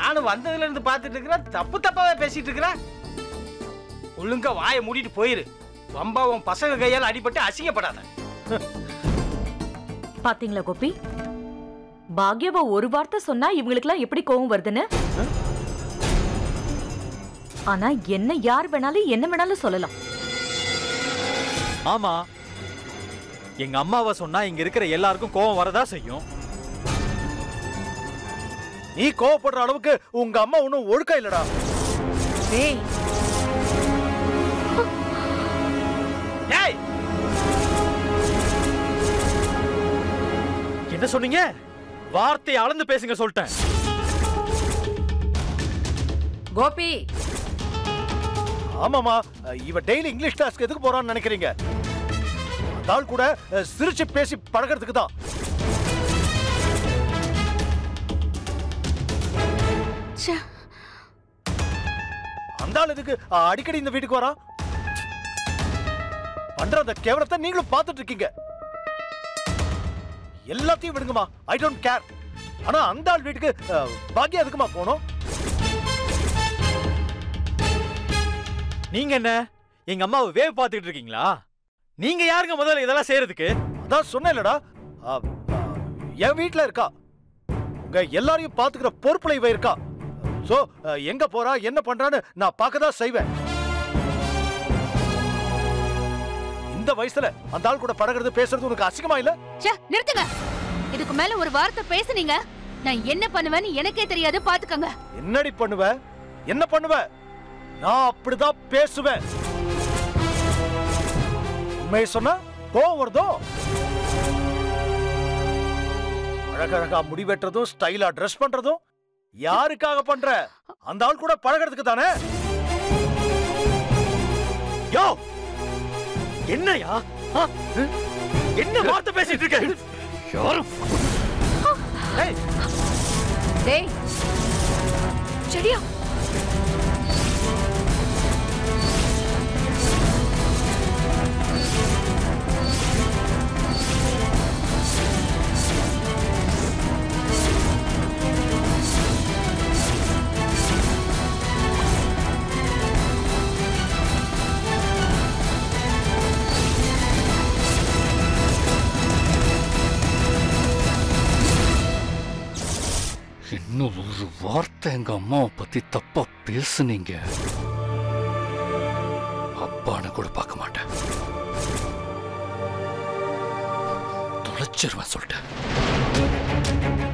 நானும் வந்ததுல இருந்து பார்த்துட்டு இருக்கிறேன் தப்பு தப்பாவே பேசிட்டு இருக்கிறேன் ஒழுங்கா வாயை மூடிட்டு போயிரு வம்பா உன் பசங்க கையால் அடிபட்டு அசிங்கப்படாத பாத்தீங்களா கோபி பாக்யவ ஒரு வார்த்தை சொன்னா இவங்களுக்குலாம் எப்படி கோவம் வருதுன்னு ஆனா என்ன யார் வேணாலும் என்ன வேணாலும் சொல்லலாம் ஆமா எங்க அம்மாவை சொன்னா இங்க இருக்கிற எல்லாருக்கும் கோவம் வரதா செய்யும் நீ கோவப்படுற அளவுக்கு உங்க அம்மா ஒன்றும் ஒழுக்கா இல்லடா ஏய் ஏய் என்ன சொன்னீங்க வார்த்தையை அளந்து பேசுங்க சொல்லிட்டேன் கோபி ஆமாமா இவ டெய்லி இங்கிலீஷ் கிளாஸ்க்கு எதுக்கு போறான்னு நினைக்கிறீங்க அந்த ஆள் கூட அஹ், சிரிச்சு பேசி பழகிறதுக்கு தான் அந்த ஆள் எதுக்கு அஹ், அடிக்கடி இந்த வீட்டுக்கு வரான் பண்ற அந்த கேவலத்தை நீங்களும் பார்த்துட்டு இருக்கீங்க எல்லாத்தையும் விடுங்கம்மா ஐ டோன்ட் கேர் ஆனா அந்த ஆள் வீட்டுக்கு அஹ், பாக்கியா எதுக்குமா போகணும் நீங்க என்ன எங்க அம்மாவை வேவ் பார்த்துக்கிட்டு இருக்கீங்களா நீங்க யாருங்க முதல்ல இதெல்லாம் செய்யறதுக்கு அதான் சொன்னேன்லடா அ, அ, என் வீட்ல இருக்கா உங்க எல்லாரையும் பாத்துக்கிற பொறுப்புல இவ இருக்கா சோ அ, எங்க போறா என்ன பண்றான்னு நான் பார்க்க தான் செய்வேன் இந்த வயசுல அந்த ஆள் கூட பழகுறது பேசுறது உனக்கு அசிங்கமா இல்ல ச்சே நிறுத்துங்க இதுக்கு மேல ஒரு வார்த்தை பேசுனீங்க நான் என்ன பண்ணுவேன்னு எனக்கே தெரியாது பாத்துக்கங்க என்னடி பண்ணுவ என்ன பண்ணுவ நான் அப்படிதான் பேசுவேன் உண்மையை சொன்னா கோவம் வருதோ அழகழகா முடி வெட்டுறதும் ஸ்டைலா ட்ரெஸ் பண்றதும் யாருக்காக பண்ற அந்த ஆள் கூட பழகிறதுக்கு தானே யோ என்னயா ஆ? என்ன வார்த்தை பேசிட்டு இருக்க யாரும் ஏய், டேய் சரியா இன்னும் ஒரு வார்த்தை எங்க அம்மாவை பத்தி தப்பா பேசுனீங்க அப்பான்னு கூட பார்க்க மாட்டேன் தொலைச்சிருவேன் சொல்லிட்டேன்